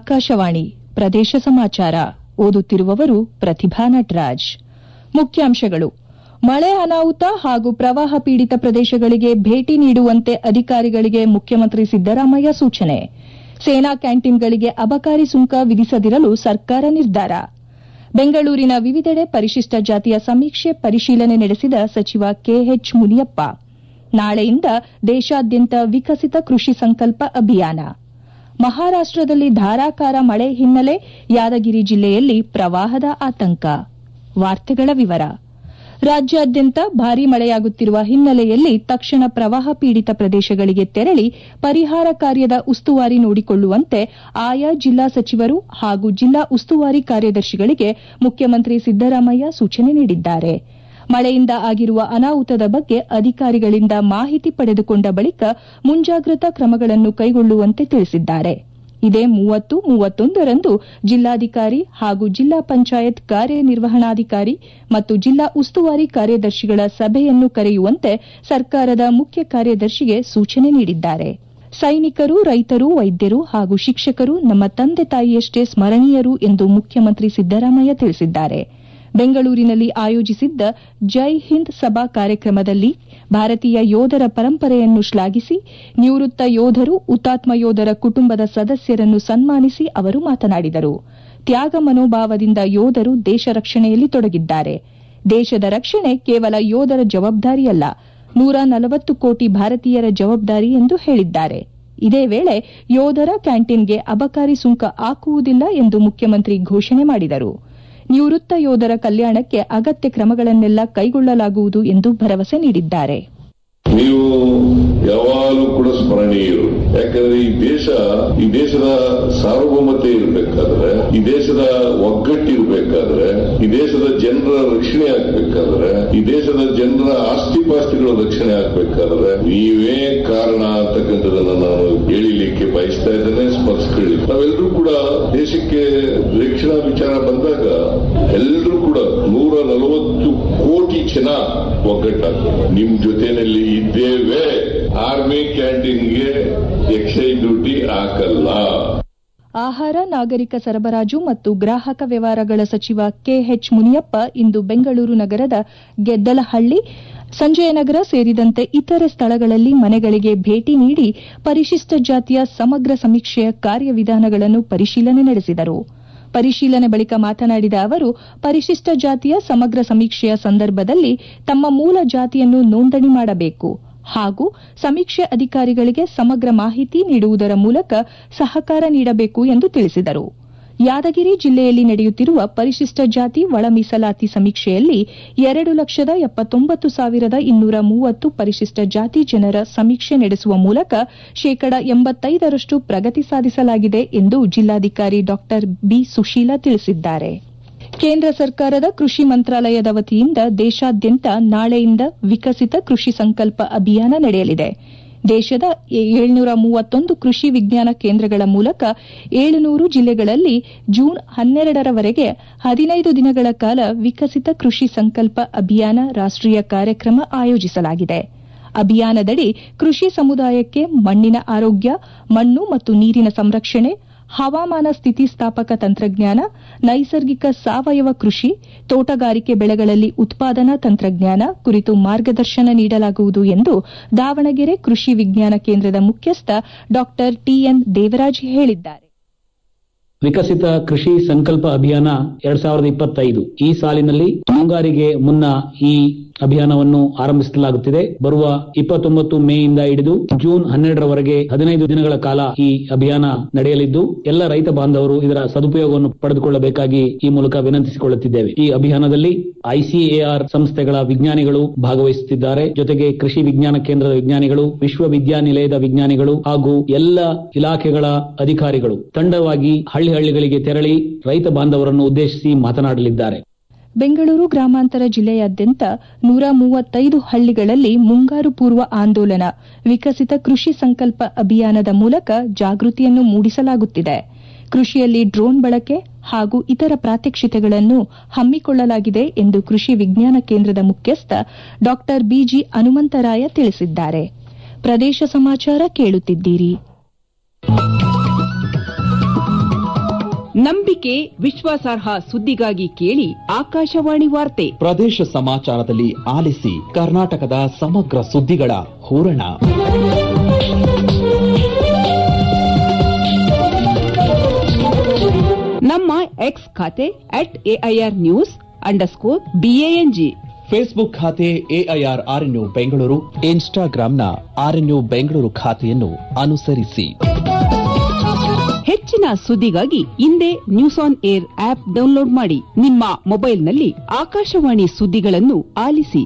ಆಕಾಶವಾಣಿ ಪ್ರದೇಶ ಸಮಾಚಾರ ಓದುತ್ತಿರುವವರು ಪ್ರತಿಭಾ ನಟರಾಜ್ ಮುಖ್ಯಾಂಶಗಳು ಮಳೆ ಅನಾಹುತ ಹಾಗೂ ಪ್ರವಾಹ ಪೀಡಿತ ಪ್ರದೇಶಗಳಿಗೆ ಭೇಟಿ ನೀಡುವಂತೆ ಅಧಿಕಾರಿಗಳಿಗೆ ಮುಖ್ಯಮಂತ್ರಿ ಸಿದ್ದರಾಮಯ್ಯ ಸೂಚನೆ ಸೇನಾ ಕ್ಯಾಂಟೀನ್ಗಳಿಗೆ ಅಬಕಾರಿ ಸುಂಕ ವಿಧಿಸದಿರಲು ಸರ್ಕಾರ ನಿರ್ಧಾರ ಬೆಂಗಳೂರಿನ ವಿವಿಧೆಡೆ ಪರಿಶಿಷ್ಟ ಜಾತಿಯ ಸಮೀಕ್ಷೆ ಪರಿಶೀಲನೆ ನಡೆಸಿದ ಸಚಿವ ಕೆಎಚ್ ಮುನಿಯಪ್ಪ ನಾಳೆಯಿಂದ ದೇಶಾದ್ಯಂತ ವಿಕಸಿತ ಕೃಷಿ ಸಂಕಲ್ಪ ಅಭಿಯಾನ ಮಹಾರಾಷ್ಟದಲ್ಲಿ ಧಾರಾಕಾರ ಮಳೆ ಹಿನ್ನೆಲೆ ಯಾದಗಿರಿ ಜಿಲ್ಲೆಯಲ್ಲಿ ಪ್ರವಾಹದ ಆತಂಕ ವಾರ್ತೆಗಳ ವಿವರ ರಾಜ್ಯಾದ್ಯಂತ ಭಾರೀ ಮಳೆಯಾಗುತ್ತಿರುವ ಹಿನ್ನೆಲೆಯಲ್ಲಿ ತಕ್ಷಣ ಪ್ರವಾಹ ಪೀಡಿತ ಪ್ರದೇಶಗಳಿಗೆ ತೆರಳಿ ಪರಿಹಾರ ಕಾರ್ಯದ ಉಸ್ತುವಾರಿ ನೋಡಿಕೊಳ್ಳುವಂತೆ ಆಯಾ ಜಿಲ್ಲಾ ಸಚಿವರು ಹಾಗೂ ಜಿಲ್ಲಾ ಉಸ್ತುವಾರಿ ಕಾರ್ಯದರ್ಶಿಗಳಿಗೆ ಮುಖ್ಯಮಂತ್ರಿ ಸಿದ್ದರಾಮಯ್ಯ ಸೂಚನೆ ನೀಡಿದ್ದಾರೆ ಮಳೆಯಿಂದ ಆಗಿರುವ ಅನಾಹುತದ ಬಗ್ಗೆ ಅಧಿಕಾರಿಗಳಿಂದ ಮಾಹಿತಿ ಪಡೆದುಕೊಂಡ ಬಳಿಕ ಮುಂಜಾಗ್ರತಾ ಕ್ರಮಗಳನ್ನು ಕೈಗೊಳ್ಳುವಂತೆ ತಿಳಿಸಿದ್ದಾರೆ ಇದೇ ಮೂವತ್ತು ಮೂವತ್ತೊಂದರಂದು ಜಿಲ್ಲಾಧಿಕಾರಿ ಹಾಗೂ ಜಿಲ್ಲಾ ಪಂಚಾಯತ್ ಕಾರ್ಯನಿರ್ವಹಣಾಧಿಕಾರಿ ಮತ್ತು ಜಿಲ್ಲಾ ಉಸ್ತುವಾರಿ ಕಾರ್ಯದರ್ಶಿಗಳ ಸಭೆಯನ್ನು ಕರೆಯುವಂತೆ ಸರ್ಕಾರದ ಮುಖ್ಯ ಕಾರ್ಯದರ್ಶಿಗೆ ಸೂಚನೆ ನೀಡಿದ್ದಾರೆ ಸೈನಿಕರು ರೈತರು ವೈದ್ಯರು ಹಾಗೂ ಶಿಕ್ಷಕರು ನಮ್ಮ ತಂದೆ ತಾಯಿಯಷ್ಟೇ ಸ್ಮರಣೀಯರು ಎಂದು ಮುಖ್ಯಮಂತ್ರಿ ಸಿದ್ದರಾಮಯ್ಯ ತಿಳಿಸಿದ್ದಾರೆ ಬೆಂಗಳೂರಿನಲ್ಲಿ ಆಯೋಜಿಸಿದ್ದ ಜೈ ಹಿಂದ್ ಸಭಾ ಕಾರ್ಯಕ್ರಮದಲ್ಲಿ ಭಾರತೀಯ ಯೋಧರ ಪರಂಪರೆಯನ್ನು ಶ್ಲಾಘಿಸಿ ನಿವೃತ್ತ ಯೋಧರು ಹುತಾತ್ಮ ಯೋಧರ ಕುಟುಂಬದ ಸದಸ್ಯರನ್ನು ಸನ್ಮಾನಿಸಿ ಅವರು ಮಾತನಾಡಿದರು ತ್ಯಾಗ ಮನೋಭಾವದಿಂದ ಯೋಧರು ದೇಶ ರಕ್ಷಣೆಯಲ್ಲಿ ತೊಡಗಿದ್ದಾರೆ ದೇಶದ ರಕ್ಷಣೆ ಕೇವಲ ಯೋಧರ ಜವಾಬ್ದಾರಿಯಲ್ಲ ನೂರ ನಲವತ್ತು ಕೋಟಿ ಭಾರತೀಯರ ಜವಾಬ್ದಾರಿ ಎಂದು ಹೇಳಿದ್ದಾರೆ ಇದೇ ವೇಳೆ ಯೋಧರ ಕ್ಯಾಂಟೀನ್ಗೆ ಅಬಕಾರಿ ಸುಂಕ ಹಾಕುವುದಿಲ್ಲ ಎಂದು ಮುಖ್ಯಮಂತ್ರಿ ಘೋಷಣೆ ಮಾಡಿದರು ನಿವೃತ್ತ ಯೋಧರ ಕಲ್ಯಾಣಕ್ಕೆ ಅಗತ್ಯ ಕ್ರಮಗಳನ್ನೆಲ್ಲ ಕೈಗೊಳ್ಳಲಾಗುವುದು ಎಂದು ಭರವಸೆ ನೀಡಿದ್ದಾರೆ ನೀವು ಯಾವಾಗಲೂ ಕೂಡ ಸ್ಮರಣೀಯರು ಯಾಕಂದ್ರೆ ಈ ದೇಶ ಈ ದೇಶದ ಸಾರ್ವಭೌಮತೆ ಇರಬೇಕಾದ್ರೆ ಈ ದೇಶದ ಒಗ್ಗಟ್ಟಿರ್ಬೇಕಾದ್ರೆ ಈ ದೇಶದ ಜನರ ರಕ್ಷಣೆ ಆಗ್ಬೇಕಾದ್ರೆ ಈ ದೇಶದ ಜನರ ಆಸ್ತಿ ಪಾಸ್ತಿಗಳ ರಕ್ಷಣೆ ಆಗ್ಬೇಕಾದ್ರೆ ನೀವೇ ಕಾರಣ ಅಂತಕ್ಕಂಥದನ್ನ ನಾನು ಹೇಳಿಲಿಕ್ಕೆ ಬಯಸ್ತಾ ಇದ್ದೇನೆ ಸ್ಮರಿಸ್ಕೊಳ್ಳಿ ನಾವೆಲ್ಲರೂ ಕೂಡ ದೇಶಕ್ಕೆ ರಕ್ಷಣಾ ವಿಚಾರ ಬಂದಾಗ ಎಲ್ಲರೂ ಕೂಡ ನೂರ ನಲವತ್ತು ಕೋಟಿ ಜನ ಒಗ್ಗಟ್ಟಾಗ್ತದೆ ನಿಮ್ ಜೊತೆನಲ್ಲಿ ಇದ್ದೇವೆ ಆರ್ಮಿ ಕ್ಯಾಂಟೀನ್ಗೆ ಎಕ್ಸೈಸ್ ಡ್ಯೂಟಿ ಹಾಕಲ್ಲ ಆಹಾರ ನಾಗರಿಕ ಸರಬರಾಜು ಮತ್ತು ಗ್ರಾಹಕ ವ್ಯವಹಾರಗಳ ಸಚಿವ ಕೆಎಚ್ ಮುನಿಯಪ್ಪ ಇಂದು ಬೆಂಗಳೂರು ನಗರದ ಗೆದ್ದಲಹಳ್ಳಿ ಸಂಜಯನಗರ ಸೇರಿದಂತೆ ಇತರೆ ಸ್ಥಳಗಳಲ್ಲಿ ಮನೆಗಳಿಗೆ ಭೇಟಿ ನೀಡಿ ಪರಿಶಿಷ್ಟ ಜಾತಿಯ ಸಮಗ್ರ ಸಮೀಕ್ಷೆಯ ಕಾರ್ಯವಿಧಾನಗಳನ್ನು ಪರಿಶೀಲನೆ ನಡೆಸಿದರು ಪರಿಶೀಲನೆ ಬಳಿಕ ಮಾತನಾಡಿದ ಅವರು ಪರಿಶಿಷ್ಟ ಜಾತಿಯ ಸಮಗ್ರ ಸಮೀಕ್ಷೆಯ ಸಂದರ್ಭದಲ್ಲಿ ತಮ್ಮ ಮೂಲ ಜಾತಿಯನ್ನು ನೋಂದಣಿ ಮಾಡಬೇಕು ಹಾಗೂ ಸಮೀಕ್ಷೆ ಅಧಿಕಾರಿಗಳಿಗೆ ಸಮಗ್ರ ಮಾಹಿತಿ ನೀಡುವುದರ ಮೂಲಕ ಸಹಕಾರ ನೀಡಬೇಕು ಎಂದು ತಿಳಿಸಿದರು ಯಾದಗಿರಿ ಜಿಲ್ಲೆಯಲ್ಲಿ ನಡೆಯುತ್ತಿರುವ ಪರಿಶಿಷ್ಟ ಜಾತಿ ಒಳ ಮೀಸಲಾತಿ ಸಮೀಕ್ಷೆಯಲ್ಲಿ ಎರಡು ಲಕ್ಷದ ಎಪ್ಪತ್ತೊಂಬತ್ತು ಸಾವಿರದ ಇನ್ನೂರ ಮೂವತ್ತು ಪರಿಶಿಷ್ಟ ಜಾತಿ ಜನರ ಸಮೀಕ್ಷೆ ನಡೆಸುವ ಮೂಲಕ ಶೇಕಡ ಎಂಬತ್ತೈದರಷ್ಟು ಪ್ರಗತಿ ಸಾಧಿಸಲಾಗಿದೆ ಎಂದು ಜಿಲ್ಲಾಧಿಕಾರಿ ಡಾ ಬಿ ಸುಶೀಲಾ ತಿಳಿಸಿದ್ದಾರೆ ಕೇಂದ್ರ ಸರ್ಕಾರದ ಕೃಷಿ ಮಂತ್ರಾಲಯದ ವತಿಯಿಂದ ದೇಶಾದ್ಯಂತ ನಾಳೆಯಿಂದ ವಿಕಸಿತ ಕೃಷಿ ಸಂಕಲ್ಪ ಅಭಿಯಾನ ನಡೆಯಲಿದೆ ದೇಶದ ಏಳ್ನೂರ ಮೂವತ್ತೊಂದು ಕೃಷಿ ವಿಜ್ಞಾನ ಕೇಂದ್ರಗಳ ಮೂಲಕ ಏಳುನೂರು ಜಿಲ್ಲೆಗಳಲ್ಲಿ ಜೂನ್ ಹನ್ನೆರಡರವರೆಗೆ ಹದಿನೈದು ದಿನಗಳ ಕಾಲ ವಿಕಸಿತ ಕೃಷಿ ಸಂಕಲ್ಪ ಅಭಿಯಾನ ರಾಷ್ಟೀಯ ಕಾರ್ಯಕ್ರಮ ಆಯೋಜಿಸಲಾಗಿದೆ ಅಭಿಯಾನದಡಿ ಕೃಷಿ ಸಮುದಾಯಕ್ಕೆ ಮಣ್ಣಿನ ಆರೋಗ್ಯ ಮಣ್ಣು ಮತ್ತು ನೀರಿನ ಸಂರಕ್ಷಣೆ ಹವಾಮಾನ ಸ್ಥಿತಿಸ್ಥಾಪಕ ತಂತ್ರಜ್ಞಾನ ನೈಸರ್ಗಿಕ ಸಾವಯವ ಕೃಷಿ ತೋಟಗಾರಿಕೆ ಬೆಳೆಗಳಲ್ಲಿ ಉತ್ಪಾದನಾ ತಂತ್ರಜ್ಞಾನ ಕುರಿತು ಮಾರ್ಗದರ್ಶನ ನೀಡಲಾಗುವುದು ಎಂದು ದಾವಣಗೆರೆ ಕೃಷಿ ವಿಜ್ಞಾನ ಕೇಂದ್ರದ ಮುಖ್ಯಸ್ಥ ಡಾ ಟಿಎನ್ ದೇವರಾಜ್ ಹೇಳಿದ್ದಾರೆ ವಿಕಸಿತ ಕೃಷಿ ಸಂಕಲ್ಪ ಅಭಿಯಾನ ಎರಡ್ ಸಾವಿರದ ಇಪ್ಪತ್ತೈದು ಈ ಸಾಲಿನಲ್ಲಿ ಮುಂಗಾರಿಗೆ ಮುನ್ನ ಈ ಅಭಿಯಾನವನ್ನು ಆರಂಭಿಸಲಾಗುತ್ತಿದೆ ಬರುವ ಇಪ್ಪತ್ತೊಂಬತ್ತು ಮೇಯಿಂದ ಹಿಡಿದು ಜೂನ್ ಹನ್ನೆರಡರವರೆಗೆ ಹದಿನೈದು ದಿನಗಳ ಕಾಲ ಈ ಅಭಿಯಾನ ನಡೆಯಲಿದ್ದು ಎಲ್ಲ ರೈತ ಬಾಂಧವರು ಇದರ ಸದುಪಯೋಗವನ್ನು ಪಡೆದುಕೊಳ್ಳಬೇಕಾಗಿ ಈ ಮೂಲಕ ವಿನಂತಿಸಿಕೊಳ್ಳುತ್ತಿದ್ದೇವೆ ಈ ಅಭಿಯಾನದಲ್ಲಿ ಐಸಿಎಆರ್ ಸಂಸ್ಥೆಗಳ ವಿಜ್ಞಾನಿಗಳು ಭಾಗವಹಿಸುತ್ತಿದ್ದಾರೆ ಜೊತೆಗೆ ಕೃಷಿ ವಿಜ್ಞಾನ ಕೇಂದ್ರದ ವಿಜ್ಞಾನಿಗಳು ವಿಶ್ವವಿದ್ಯಾನಿಲಯದ ವಿಜ್ಞಾನಿಗಳು ಹಾಗೂ ಎಲ್ಲ ಇಲಾಖೆಗಳ ಅಧಿಕಾರಿಗಳು ತಂಡವಾಗಿ ಹಳ್ಳಿ ಹಳ್ಳಿಗಳಿಗೆ ತೆರಳಿ ರೈತ ಬಾಂಧವರನ್ನು ಉದ್ದೇಶಿಸಿ ಮಾತನಾಡಲಿದ್ದಾರೆ ಬೆಂಗಳೂರು ಗ್ರಾಮಾಂತರ ಜಿಲ್ಲೆಯಾದ್ಯಂತ ನೂರ ಮೂವತ್ತೈದು ಹಳ್ಳಿಗಳಲ್ಲಿ ಮುಂಗಾರು ಪೂರ್ವ ಆಂದೋಲನ ವಿಕಸಿತ ಕೃಷಿ ಸಂಕಲ್ಪ ಅಭಿಯಾನದ ಮೂಲಕ ಜಾಗೃತಿಯನ್ನು ಮೂಡಿಸಲಾಗುತ್ತಿದೆ ಕೃಷಿಯಲ್ಲಿ ಡ್ರೋನ್ ಬಳಕೆ ಹಾಗೂ ಇತರ ಪ್ರಾತ್ಯಕ್ಷಿತೆಗಳನ್ನು ಹಮ್ಮಿಕೊಳ್ಳಲಾಗಿದೆ ಎಂದು ಕೃಷಿ ವಿಜ್ಞಾನ ಕೇಂದ್ರದ ಮುಖ್ಯಸ್ಥ ಡಾ ಬಿಜಿ ಹನುಮಂತರಾಯ ತಿಳಿಸಿದ್ದಾರೆ ಪ್ರದೇಶ ಸಮಾಚಾರ ಕೇಳುತ್ತಿದ್ದೀರಿ ನಂಬಿಕೆ ವಿಶ್ವಾಸಾರ್ಹ ಸುದ್ದಿಗಾಗಿ ಕೇಳಿ ಆಕಾಶವಾಣಿ ವಾರ್ತೆ ಪ್ರದೇಶ ಸಮಾಚಾರದಲ್ಲಿ ಆಲಿಸಿ ಕರ್ನಾಟಕದ ಸಮಗ್ರ ಸುದ್ದಿಗಳ ಹೂರಣ ನಮ್ಮ ಎಕ್ಸ್ ಖಾತೆ at AIR news underscore BANG Facebook ಖಾತೆ ಎಐಆರ್ ಆರ್ಎನ್ಯು ಬೆಂಗಳೂರು ಇನ್ಸ್ಟಾಗ್ರಾಂನ ಆರ್ಎನ್ಯು ಬೆಂಗಳೂರು ಖಾತೆಯನ್ನು ಅನುಸರಿಸಿ ಹೆಚ್ಚಿನ ಸುದ್ದಿಗಾಗಿ ಹಿಂದೆ news on air app download ಮಾಡಿ ನಿಮ್ಮ ಮೊಬೈಲ್ನಲ್ಲಿ ಆಕಾಶವಾಣಿ ಸುದ್ದಿಗಳನ್ನು ಆಲಿಸಿ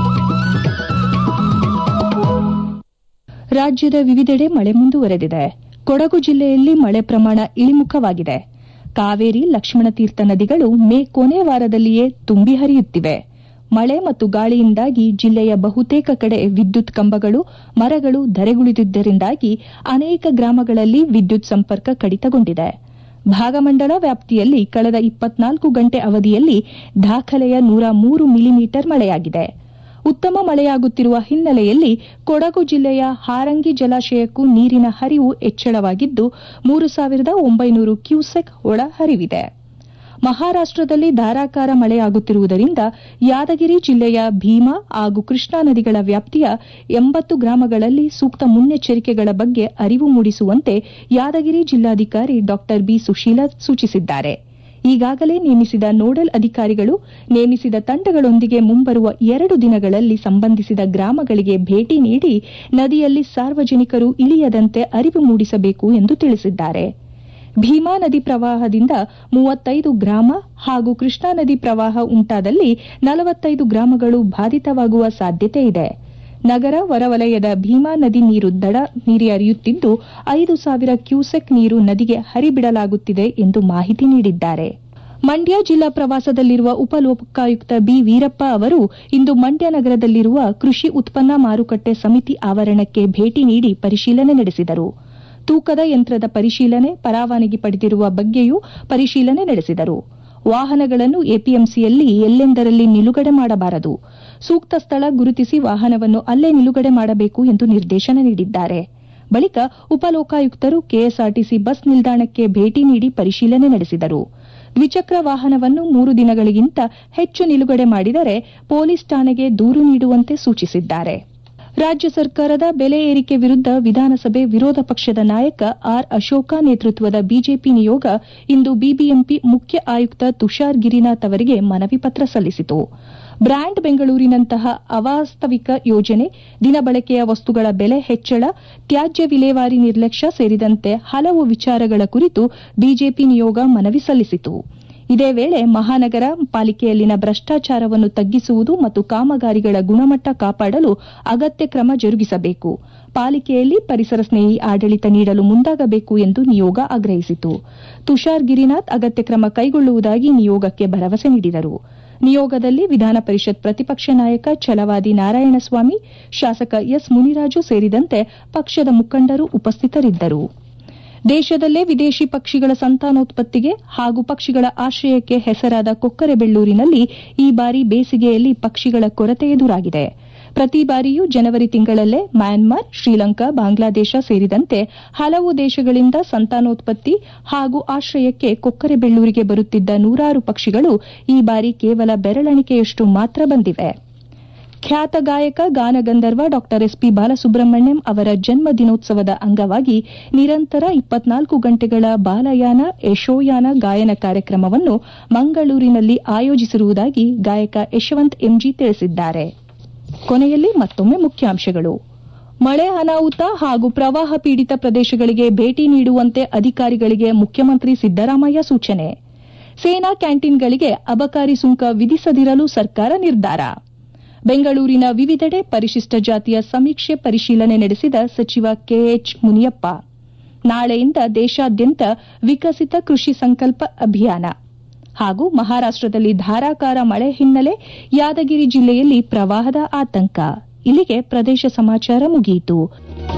ರಾಜ್ಯದ ವಿವಿಧೆಡೆ ಮಳೆ ಮುಂದುವರೆದಿದೆ ಕೊಡಗು ಜಿಲ್ಲೆಯಲ್ಲಿ ಮಳೆ ಪ್ರಮಾಣ ಇಳಿಮುಖವಾಗಿದೆ ಕಾವೇರಿ ಲಕ್ಷ್ಮಣತೀರ್ಥ ನದಿಗಳು ಮೇ ಕೊನೆ ವಾರದಲ್ಲಿಯೇ ತುಂಬಿ ಹರಿಯುತ್ತಿವೆ ಮಳೆ ಮತ್ತು ಗಾಳಿಯಿಂದಾಗಿ ಜಿಲ್ಲೆಯ ಬಹುತೇಕ ಕಡೆ ವಿದ್ಯುತ್ ಕಂಬಗಳು ಮರಗಳು ಧರೆಗುಳಿದಿದ್ದರಿಂದಾಗಿ ಅನೇಕ ಗ್ರಾಮಗಳಲ್ಲಿ ವಿದ್ಯುತ್ ಸಂಪರ್ಕ ಕಡಿತಗೊಂಡಿದೆ ಭಾಗಮಂಡಲ ವ್ಯಾಪ್ತಿಯಲ್ಲಿ ಕಳೆದ ಇಪ್ಪತ್ನಾಲ್ಕು ಗಂಟೆ ಅವಧಿಯಲ್ಲಿ ದಾಖಲೆಯ ನೂರ ಮೂರು ಮಿಲಿಮೀಟರ್ ಮಳೆಯಾಗಿದೆ ಉತ್ತಮ ಮಳೆಯಾಗುತ್ತಿರುವ ಹಿನ್ನೆಲೆಯಲ್ಲಿ ಕೊಡಗು ಜಿಲ್ಲೆಯ ಹಾರಂಗಿ ಜಲಾಶಯಕ್ಕೂ ನೀರಿನ ಹರಿವು ಹೆಚ್ಚಳವಾಗಿದ್ದು ಮೂರು ಸಾವಿರದ ಒಂಬೈನೂರು ಕ್ಯೂಸೆಕ್ ಒಳ ಹರಿವಿದೆ ಮಹಾರಾಷ್ಟದಲ್ಲಿ ಧಾರಾಕಾರ ಮಳೆಯಾಗುತ್ತಿರುವುದರಿಂದ ಯಾದಗಿರಿ ಜಿಲ್ಲೆಯ ಭೀಮಾ ಹಾಗೂ ಕೃಷ್ಣಾ ನದಿಗಳ ವ್ಯಾಪ್ತಿಯ ಎಂಬತ್ತು ಗ್ರಾಮಗಳಲ್ಲಿ ಸೂಕ್ತ ಮುನ್ನೆಚ್ಚರಿಕೆಗಳ ಬಗ್ಗೆ ಅರಿವು ಮೂಡಿಸುವಂತೆ ಯಾದಗಿರಿ ಜಿಲ್ಲಾಧಿಕಾರಿ ಡಾ ಬಿ ಸುಶೀಲಾ ಸೂಚಿಸಿದ್ದಾರೆ ಈಗಾಗಲೇ ನೇಮಿಸಿದ ನೋಡಲ್ ಅಧಿಕಾರಿಗಳು ನೇಮಿಸಿದ ತಂಡಗಳೊಂದಿಗೆ ಮುಂಬರುವ ಎರಡು ದಿನಗಳಲ್ಲಿ ಸಂಬಂಧಿಸಿದ ಗ್ರಾಮಗಳಿಗೆ ಭೇಟಿ ನೀಡಿ ನದಿಯಲ್ಲಿ ಸಾರ್ವಜನಿಕರು ಇಳಿಯದಂತೆ ಅರಿವು ಮೂಡಿಸಬೇಕು ಎಂದು ತಿಳಿಸಿದ್ದಾರೆ ಭೀಮಾ ನದಿ ಪ್ರವಾಹದಿಂದ ಮೂವತ್ತೈದು ಗ್ರಾಮ ಹಾಗೂ ಕೃಷ್ಣಾ ನದಿ ಪ್ರವಾಹ ಉಂಟಾದಲ್ಲಿ ನಲವತ್ತೈದು ಗ್ರಾಮಗಳು ಬಾಧಿತವಾಗುವ ಸಾಧ್ಯತೆ ಇದೆ ನಗರ ಹೊರವಲಯದ ಭೀಮಾ ನದಿ ನೀರು ದಡ ಮೀರಿ ಹರಿಯುತ್ತಿದ್ದು ಐದು ಸಾವಿರ ಕ್ಯೂಸೆಕ್ ನೀರು ನದಿಗೆ ಹರಿಬಿಡಲಾಗುತ್ತಿದೆ ಎಂದು ಮಾಹಿತಿ ನೀಡಿದ್ದಾರೆ ಮಂಡ್ಯ ಜಿಲ್ಲಾ ಪ್ರವಾಸದಲ್ಲಿರುವ ಉಪಲೋಕಾಯುಕ್ತ ಬಿ ವೀರಪ್ಪ ಅವರು ಇಂದು ಮಂಡ್ಯ ನಗರದಲ್ಲಿರುವ ಕೃಷಿ ಉತ್ಪನ್ನ ಮಾರುಕಟ್ಟೆ ಸಮಿತಿ ಆವರಣಕ್ಕೆ ಭೇಟಿ ನೀಡಿ ಪರಿಶೀಲನೆ ನಡೆಸಿದರು ತೂಕದ ಯಂತ್ರದ ಪರಿಶೀಲನೆ ಪರವಾನಗಿ ಪಡೆದಿರುವ ಬಗ್ಗೆಯೂ ಪರಿಶೀಲನೆ ನಡೆಸಿದರು ವಾಹನಗಳನ್ನು ಎಪಿಎಂಸಿಯಲ್ಲಿ ಎಲ್ಲೆಂದರಲ್ಲಿ ನಿಲುಗಡೆ ಮಾಡಬಾರದು ಸೂಕ್ತ ಸ್ಥಳ ಗುರುತಿಸಿ ವಾಹನವನ್ನು ಅಲ್ಲೇ ನಿಲುಗಡೆ ಮಾಡಬೇಕು ಎಂದು ನಿರ್ದೇಶನ ನೀಡಿದ್ದಾರೆ ಬಳಿಕ ಉಪಲೋಕಾಯುಕ್ತರು ಕೆಎಸ್ಆರ್ಟಿಸಿ ಬಸ್ ನಿಲ್ದಾಣಕ್ಕೆ ಭೇಟಿ ನೀಡಿ ಪರಿಶೀಲನೆ ನಡೆಸಿದರು ದ್ವಿಚಕ್ರ ವಾಹನವನ್ನು ಮೂರು ದಿನಗಳಿಗಿಂತ ಹೆಚ್ಚು ನಿಲುಗಡೆ ಮಾಡಿದರೆ ಪೊಲೀಸ್ ಠಾಣೆಗೆ ದೂರು ನೀಡುವಂತೆ ಸೂಚಿಸಿದ್ದಾರೆ ರಾಜ್ಯ ಸರ್ಕಾರದ ಬೆಲೆ ಏರಿಕೆ ವಿರುದ್ದ ವಿಧಾನಸಭೆ ವಿರೋಧ ಪಕ್ಷದ ನಾಯಕ ಆರ್ ಅಶೋಕ ನೇತೃತ್ವದ ಬಿಜೆಪಿ ನಿಯೋಗ ಇಂದು ಬಿಬಿಎಂಪಿ ಮುಖ್ಯ ಆಯುಕ್ತ ತುಷಾರ್ ಗಿರಿನಾಥ್ ಅವರಿಗೆ ಮನವಿ ಪತ್ರ ಸಲ್ಲಿಸಿತು ಬ್ರ್ಯಾಂಡ್ ಬೆಂಗಳೂರಿನಂತಹ ಅವಾಸ್ತವಿಕ ಯೋಜನೆ ದಿನಬಳಕೆಯ ವಸ್ತುಗಳ ಬೆಲೆ ಹೆಚ್ಚಳ ತ್ಯಾಜ್ಯ ವಿಲೇವಾರಿ ನಿರ್ಲಕ್ಷ್ಯ ಸೇರಿದಂತೆ ಹಲವು ವಿಚಾರಗಳ ಕುರಿತು ಬಿಜೆಪಿ ನಿಯೋಗ ಮನವಿ ಸಲ್ಲಿಸಿತು ಇದೇ ವೇಳೆ ಮಹಾನಗರ ಪಾಲಿಕೆಯಲ್ಲಿನ ಭ್ರಷ್ಟಾಚಾರವನ್ನು ತಗ್ಗಿಸುವುದು ಮತ್ತು ಕಾಮಗಾರಿಗಳ ಗುಣಮಟ್ಟ ಕಾಪಾಡಲು ಅಗತ್ಯ ಕ್ರಮ ಜರುಗಿಸಬೇಕು ಪಾಲಿಕೆಯಲ್ಲಿ ಪರಿಸರ ಸ್ನೇಹಿ ಆಡಳಿತ ನೀಡಲು ಮುಂದಾಗಬೇಕು ಎಂದು ನಿಯೋಗ ಆಗ್ರಹಿಸಿತು ತುಷಾರ್ ಗಿರಿನಾಥ್ ಅಗತ್ಯ ಕ್ರಮ ಕೈಗೊಳ್ಳುವುದಾಗಿ ನಿಯೋಗಕ್ಕೆ ಭರವಸೆ ನೀಡಿದರು ನಿಯೋಗದಲ್ಲಿ ವಿಧಾನ ಪರಿಷತ್ ಪ್ರತಿಪಕ್ಷ ನಾಯಕ ಛಲವಾದಿ ನಾರಾಯಣಸ್ವಾಮಿ ಶಾಸಕ ಎಸ್ ಮುನಿರಾಜು ಸೇರಿದಂತೆ ಪಕ್ಷದ ಮುಖಂಡರು ಉಪಸ್ಥಿತರಿದ್ದರು ದೇಶದಲ್ಲೇ ವಿದೇಶಿ ಪಕ್ಷಿಗಳ ಸಂತಾನೋತ್ಪತ್ತಿಗೆ ಹಾಗೂ ಪಕ್ಷಿಗಳ ಆಶ್ರಯಕ್ಕೆ ಹೆಸರಾದ ಕೊಕ್ಕರೆಬೆಳ್ಳೂರಿನಲ್ಲಿ ಈ ಬಾರಿ ಬೇಸಿಗೆಯಲ್ಲಿ ಪಕ್ಷಿಗಳ ಕೊರತೆ ಎದುರಾಗಿದೆ ಪ್ರತಿ ಬಾರಿಯೂ ಜನವರಿ ತಿಂಗಳಲ್ಲೇ ಮ್ಯಾನ್ಮಾರ್ ಶ್ರೀಲಂಕಾ ಬಾಂಗ್ಲಾದೇಶ ಸೇರಿದಂತೆ ಹಲವು ದೇಶಗಳಿಂದ ಸಂತಾನೋತ್ಪತ್ತಿ ಹಾಗೂ ಆಶ್ರಯಕ್ಕೆ ಕೊಕ್ಕರೆಬೆಳ್ಳೂರಿಗೆ ಬರುತ್ತಿದ್ದ ನೂರಾರು ಪಕ್ಷಿಗಳು ಈ ಬಾರಿ ಕೇವಲ ಬೆರಳೆಣಿಕೆಯಷ್ಟು ಮಾತ್ರ ಬಂದಿವೆ ಖ್ಯಾತ ಗಾಯಕ ಗಾನಗಂಧರ್ವ ಡಾ ಎಸ್ ಪಿ ಬಾಲಸುಬ್ರಹ್ಮಣ್ಯಂ ಅವರ ಜನ್ಮ ದಿನೋತ್ಸವದ ಅಂಗವಾಗಿ ನಿರಂತರ ಇಪ್ಪತ್ನಾಲ್ಕು ಗಂಟೆಗಳ ಬಾಲಯಾನ ಯಶೋಯಾನ ಗಾಯನ ಕಾರ್ಯಕ್ರಮವನ್ನು ಮಂಗಳೂರಿನಲ್ಲಿ ಆಯೋಜಿಸಿರುವುದಾಗಿ ಗಾಯಕ ಯಶವಂತ್ ಎಂಜಿ ತಿಳಿಸಿದ್ದಾರೆ ಕೊನೆಯಲ್ಲಿ ಮತ್ತೊಮ್ಮೆ ಮುಖ್ಯಾಂಶಗಳು ಮಳೆ ಅನಾಹುತ ಹಾಗೂ ಪ್ರವಾಹ ಪೀಡಿತ ಪ್ರದೇಶಗಳಿಗೆ ಭೇಟಿ ನೀಡುವಂತೆ ಅಧಿಕಾರಿಗಳಿಗೆ ಮುಖ್ಯಮಂತ್ರಿ ಸಿದ್ದರಾಮಯ್ಯ ಸೂಚನೆ ಸೇನಾ ಕ್ಯಾಂಟೀನ್ಗಳಿಗೆ ಅಬಕಾರಿ ಸುಂಕ ವಿಧಿಸದಿರಲು ಸರ್ಕಾರ ನಿರ್ಧಾರ ಬೆಂಗಳೂರಿನ ವಿವಿಧೆಡೆ ಪರಿಶಿಷ್ಟ ಜಾತಿಯ ಸಮೀಕ್ಷೆ ಪರಿಶೀಲನೆ ನಡೆಸಿದ ಸಚಿವ ಕೆಎಚ್ ಮುನಿಯಪ್ಪ ನಾಳೆಯಿಂದ ದೇಶಾದ್ಯಂತ ವಿಕಸಿತ ಕೃಷಿ ಸಂಕಲ್ಪ ಅಭಿಯಾನ ಹಾಗೂ ಮಹಾರಾಷ್ಟದಲ್ಲಿ ಧಾರಾಕಾರ ಮಳೆ ಹಿನ್ನೆಲೆ ಯಾದಗಿರಿ ಜಿಲ್ಲೆಯಲ್ಲಿ ಪ್ರವಾಹದ ಆತಂಕ ಇಲ್ಲಿಗೆ ಪ್ರದೇಶ ಸಮಾಚಾರ ಮುಗಿಯಿತು